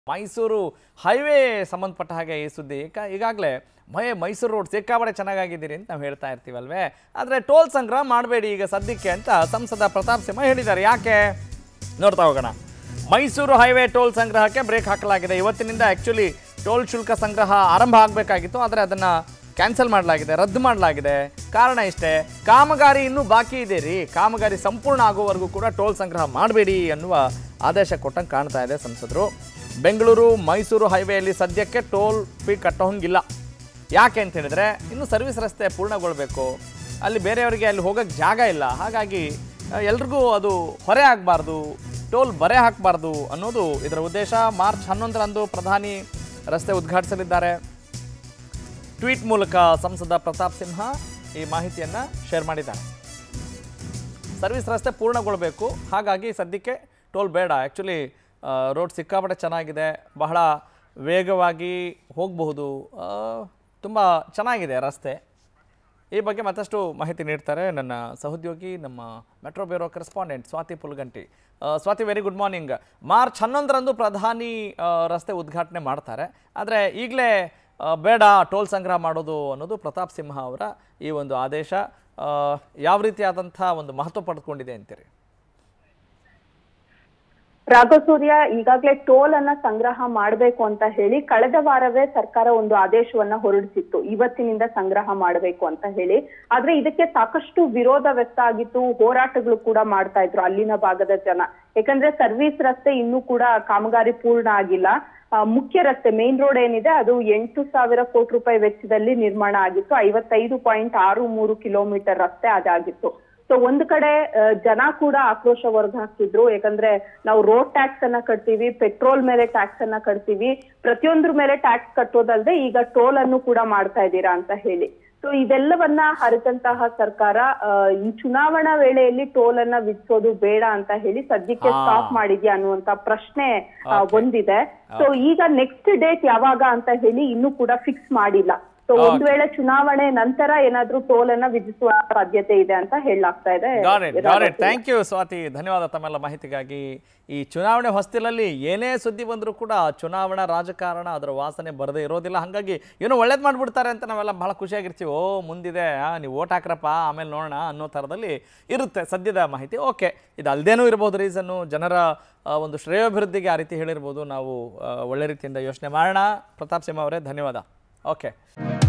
Mysuru highway ಸಂಬಂಧಪಟ್ಟ ಹಾಗೆ ಈ ಸುದ್ದಿ ಈಗ ಈಗಾಗಲೇ ಮೈ ಮೈಸೂರು ರೋಡ್ ಸಿಕ್ಕಾಪಟ್ಟೆ ಚೆನ್ನಾಗಿದ್ದೀರಿ ಅಂತ ನಾವು ಹೇಳ್ತಾ ಇರ್ತೀವಲ್ವೇ ಆದರೆ ಟೋಲ್ ಸಂಗ್ರಹ ಮಾಡಬೇಡಿ ಈಗ ಸದ್ಯಕ್ಕೆ ಅಂತ ಸಂಸದ ಪ್ರತಾಪ್ ಸಿಂಹ ಹೇಳಿದ್ದಾರೆ ಯಾಕೆ ನೋಡ್ತಾ ಹೋಗೋಣ ಮೈಸೂರು ಹೈವೇ ಟೋಲ್ ಸಂಗ್ರಹಕ್ಕೆ ಬ್ರೇಕ್ ಹಾಕಲಾಗಿದೆ ಇವತ್ತಿನಿಂದ ಆ್ಯಕ್ಚುಲಿ ಟೋಲ್ ಶುಲ್ಕ ಸಂಗ್ರಹ ಆರಂಭ ಆಗಬೇಕಾಗಿತ್ತು ಆದರೆ ಅದನ್ನು ಕ್ಯಾನ್ಸಲ್ ಮಾಡಲಾಗಿದೆ ರದ್ದು ಮಾಡಲಾಗಿದೆ ಕಾರಣ ಇಷ್ಟೇ ಕಾಮಗಾರಿ ಇನ್ನೂ ಬಾಕಿ ಇದೆ ರೀ ಕಾಮಗಾರಿ ಸಂಪೂರ್ಣ ಆಗುವವರೆಗೂ ಕೂಡ ಟೋಲ್ ಸಂಗ್ರಹ ಮಾಡಬೇಡಿ ಅನ್ನುವ ಆದೇಶ ಕೊಟ್ಟಂಗೆ ಕಾಣ್ತಾ ಇದೆ ಸಂಸದರು ಬೆಂಗಳೂರು ಮೈಸೂರು ಹೈವೇಯಲ್ಲಿ ಸದ್ಯಕ್ಕೆ ಟೋಲ್ ಫೀ ಕಟ್ಟೋಂಗಿಲ್ಲ ಯಾಕೆ ಅಂತ ಹೇಳಿದ್ರೆ ಇನ್ನು ಸರ್ವಿಸ್ ರಸ್ತೆ ಪೂರ್ಣಗೊಳ್ಬೇಕು ಅಲ್ಲಿ ಬೇರೆಯವರಿಗೆ ಅಲ್ಲಿ ಹೋಗೋಕ್ಕೆ ಜಾಗ ಇಲ್ಲ ಹಾಗಾಗಿ ಆ, ಎಲ್ರಿಗೂ ಅದು ಹೊರೆ ಆಗಬಾರ್ದು ಟೋಲ್ ಬರೆ ಹಾಕಬಾರ್ದು ಅನ್ನೋದು ಇದರ ಉದ್ದೇಶ ಮಾರ್ಚ್ ಹನ್ನೊಂದರಂದು ಪ್ರಧಾನಿ ರಸ್ತೆ ಉದ್ಘಾಟಿಸಲಿದ್ದಾರೆ ಟ್ವೀಟ್ ಮೂಲಕ ಸಂಸದ ಪ್ರತಾಪ್ ಸಿಂಹ ಈ ಮಾಹಿತಿಯನ್ನು ಶೇರ್ ಮಾಡಿದ್ದಾರೆ ಸರ್ವಿಸ್ ರಸ್ತೆ ಪೂರ್ಣಗೊಳ್ಳಬೇಕು ಹಾಗಾಗಿ ಸದ್ಯಕ್ಕೆ ಟೋಲ್ ಬೇಡ ಆ್ಯಕ್ಚುಲಿ ರೋಡ್ ಸಿಕ್ಕಾಪಟ್ಟೆ ಚೆನ್ನಾಗಿದೆ ಬಹಳ ವೇಗವಾಗಿ ಹೋಗಬಹುದು ತುಂಬ ಚೆನ್ನಾಗಿದೆ ರಸ್ತೆ ಈ ಬಗ್ಗೆ ಮತ್ತಷ್ಟು ಮಾಹಿತಿ ನೀಡ್ತಾರೆ ನನ್ನ ಸಹೋದ್ಯೋಗಿ ನಮ್ಮ metro bureau correspondent Swathi Pulganti ಆ, Swathi very good morning March ಹನ್ನೊಂದರಂದು ಪ್ರಧಾನಿ ಆ, ರಸ್ತೆ ಉದ್ಘಾಟನೆ ಮಾಡ್ತಾರೆ ಆದರೆ ಈಗಲೇ ಬೇಡ ಟೋಲ್ ಸಂಗ್ರಹ ಮಾಡೋದು ಅನ್ನೋದು ಪ್ರತಾಪ್ ಸಿಂಹ ಅವರ ಈ ಒಂದು ಆದೇಶ ಆ, ಯಾವ ರೀತಿಯಾದಂಥ ಒಂದು ಮಹತ್ವ ಪಡೆದುಕೊಂಡಿದೆ ಅಂತೀರಿ ರಾಘಸೂರ್ಯ ಈಗಾಗಲೇ ಟೋಲ್ ಅನ್ನ ಸಂಗ್ರಹ ಮಾಡಬೇಕು ಅಂತ ಹೇಳಿ ಕಳೆದ ವಾರವೇ ಸರ್ಕಾರ ಒಂದು ಆದೇಶವನ್ನ ಹೊರಡಿಸಿತ್ತು ಇವತ್ತಿನಿಂದ ಸಂಗ್ರಹ ಮಾಡಬೇಕು ಅಂತ ಹೇಳಿ ಆದ್ರೆ ಇದಕ್ಕೆ ಸಾಕಷ್ಟು ವಿರೋಧ ವ್ಯಕ್ತ ಆಗಿತ್ತು ಹೋರಾಟಗಳು ಕೂಡ ಮಾಡ್ತಾ ಇದ್ರು ಅಲ್ಲಿನ ಭಾಗದ ಜನ ಯಾಕಂದ್ರೆ ಸರ್ವಿಸ್ ರಸ್ತೆ ಇನ್ನೂ ಕೂಡ ಕಾಮಗಾರಿ ಪೂರ್ಣ ಆಗಿಲ್ಲ ಆ, ಮುಖ್ಯ ರಸ್ತೆ ಮೇನ್ ರೋಡ್ ಏನಿದೆ ಅದು ಎಂಟು ಸಾವಿರ ಕೋಟಿ ರೂಪಾಯಿ ವೆಚ್ಚದಲ್ಲಿ ನಿರ್ಮಾಣ ಆಗಿತ್ತು ಐವತ್ತೈದು ಪಾಯಿಂಟ್ ಆರು ಮೂರು ಕಿಲೋಮೀಟರ್ ರಸ್ತೆ ಅದಾಗಿತ್ತು ಸೊ ಒಂದ್ ಕಡೆ ಆ, ಜನ ಕೂಡ ಆಕ್ರೋಶ ಹೊರಗೆ ಹಾಕ್ತಿದ್ರು ಯಾಕಂದ್ರೆ ನಾವು ರೋಡ್ ಟ್ಯಾಕ್ಸ್ ಅನ್ನ ಕಟ್ತೀವಿ ಪೆಟ್ರೋಲ್ ಮೇಲೆ ಟ್ಯಾಕ್ಸ್ ಅನ್ನ ಕಟ್ತೀವಿ ಪ್ರತಿಯೊಂದ್ರ ಮೇಲೆ ಟ್ಯಾಕ್ಸ್ ಕಟ್ಟೋದಲ್ದೆ ಈಗ ಟೋಲ್ ಅನ್ನು ಕೂಡ ಮಾಡ್ತಾ ಇದ್ದೀರಾ ಅಂತ ಹೇಳಿ ಸೊ ಇದೆಲ್ಲವನ್ನ ಹರಿತಂತಹ ಸರ್ಕಾರ ಆ, ಈ ಚುನಾವಣಾ ವೇಳೆಯಲ್ಲಿ ಟೋಲ್ ಅನ್ನ ವಿಧಿಸೋದು ಬೇಡ ಅಂತ ಹೇಳಿ ಸದ್ಯಕ್ಕೆ ಆ. ಸ್ಟಾಪ್ ಮಾಡಿದ್ಯಾ ಅನ್ನುವಂತ ಪ್ರಶ್ನೆ ಆ, Okay. ಒಂದಿದೆ ಸೊ ಈಗ ನೆಕ್ಸ್ಟ್ ಡೇಟ್ ಯಾವಾಗ ಅಂತ ಹೇಳಿ ಇನ್ನೂ ಕೂಡ ಫಿಕ್ಸ್ ಮಾಡಿಲ್ಲ ಸೊ ಒಂದ್ Okay. ವೇಳೆ ಚುನಾವಣೆ ನಂತರ ಏನಾದ್ರೂ ಟೋಲ್ ಅನ್ನ ವಿಧಿಸುವ ಸಾಧ್ಯತೆ ಇದೆ ಅಂತ ಹೇಳಲಾಗ್ತಾ ಇದೆ got it got it Raghav thank you Swathi ಧನ್ಯವಾದ ತಮ್ಮೆಲ್ಲ ಮಾಹಿತಿಗಾಗಿ ಈ ಚುನಾವಣೆ ಹೊಸ್ತಿಲಲ್ಲಿ ಏನೇ ಸುದ್ದಿ ಬಂದರೂ ಕೂಡ ಚುನಾವಣಾ ರಾಜಕಾರಣ ಅದರ ವಾಸನೆ ಬರದೇ ಇರೋದಿಲ್ಲ ಹಾಗಾಗಿ ಏನೋ ಒಳ್ಳೇದು ಮಾಡಿಬಿಡ್ತಾರೆ ಅಂತ ನಾವೆಲ್ಲ ಬಹಳ ಖುಷಿಯಾಗಿರ್ತೀವಿ ಓ ಮುಂದಿದೆ ಆ, ನೀವು ಓಟ್ ಹಾಕ್ರಪ್ಪ ಆಮೇಲೆ ನೋಡೋಣ ಅನ್ನೋ ಥರದಲ್ಲಿ ಇರುತ್ತೆ ಸದ್ಯದ ಮಾಹಿತಿ ಓಕೆ ಇದು ಅಲ್ಲದೇನೂ ಇರ್ಬೋದು ರೀಸನ್ನು ಜನರ ಆ, ಒಂದು ಶ್ರೇಯೋಭಿವೃದ್ಧಿಗೆ ಆ ರೀತಿ ಹೇಳಿರ್ಬೋದು ನಾವು ಆ, ಒಳ್ಳೆ ರೀತಿಯಿಂದ ಯೋಚನೆ ಮಾಡೋಣ ಪ್ರತಾಪ್ ಸಿಂಹ ಅವರೇ ಧನ್ಯವಾದ ಓಕೆ